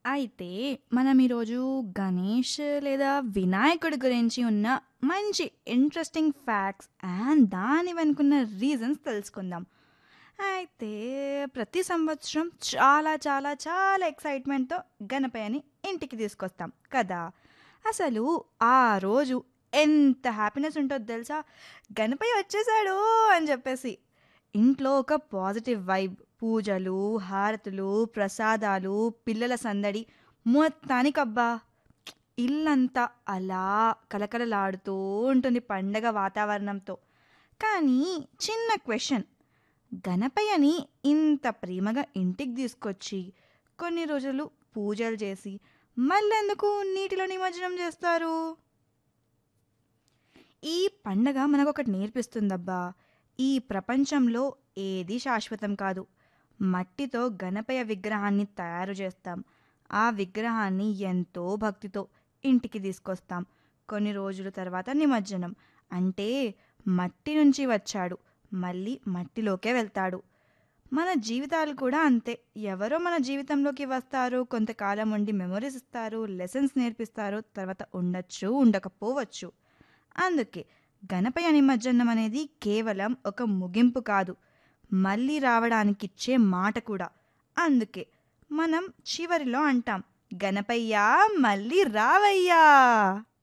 అయితే మనం ఈరోజు గణేష్ లేదా వినాయకుడి గురించి ఉన్న మంచి ఇంట్రెస్టింగ్ ఫ్యాక్ట్స్ అండ్ దాని వెనుకున్న రీజన్స్ తెలుసుకుందాం అయితే ప్రతి సంవత్సరం చాలా చాలా చాలా ఎక్సైట్మెంట్తో గణపయ్యని ఇంటికి తీసుకొస్తాం కదా అసలు ఆ రోజు ఎంత హ్యాపీనెస్ ఉంటుందో తెలుసా గణపయ్య వచ్చేసాడు అని చెప్పేసి ఇంట్లో ఒక పాజిటివ్ వైబ్ పూజలు హారతులు ప్రసాదాలు పిల్లల సందడి మొత్తానికబ్బా ఇల్లంతా అలా కలకలలాడుతూ ఉంటుంది పండగ వాతావరణంతో కానీ చిన్న క్వశ్చన్ గణపయ్యని ఇంత ప్రేమగా ఇంటికి తీసుకొచ్చి కొన్ని రోజులు పూజలు చేసి మళ్ళెందుకు నీటిలో నిమజ్జనం చేస్తారు ఈ పండగ మనకు ఒకటి నేర్పిస్తుందబ్బా ఈ ప్రపంచంలో ఏది శాశ్వతం కాదు మట్టితో గణపయ్య విగ్రహాన్ని తయారు చేస్తాం ఆ విగ్రహాన్ని ఎంతో భక్తితో ఇంటికి తీసుకొస్తాం కొన్ని రోజుల తర్వాత నిమజ్జనం అంటే మట్టి నుంచి వచ్చాడు మళ్ళీ మట్టిలోకే వెళ్తాడు మన జీవితాలు కూడా అంతే ఎవరో మన జీవితంలోకి వస్తారు కొంతకాలం ఉండి మెమొరీస్ ఇస్తారు లెసన్స్ నేర్పిస్తారు తర్వాత ఉండొచ్చు ఉండకపోవచ్చు అందుకే గణపయ్య నిమజ్జనం అనేది కేవలం ఒక ముగింపు కాదు మళ్ళీ రావడానికిచ్చే మాట కూడా అందుకే మనం చివరిలో అంటాం గణపయ్య మళ్ళీ రావయ్యా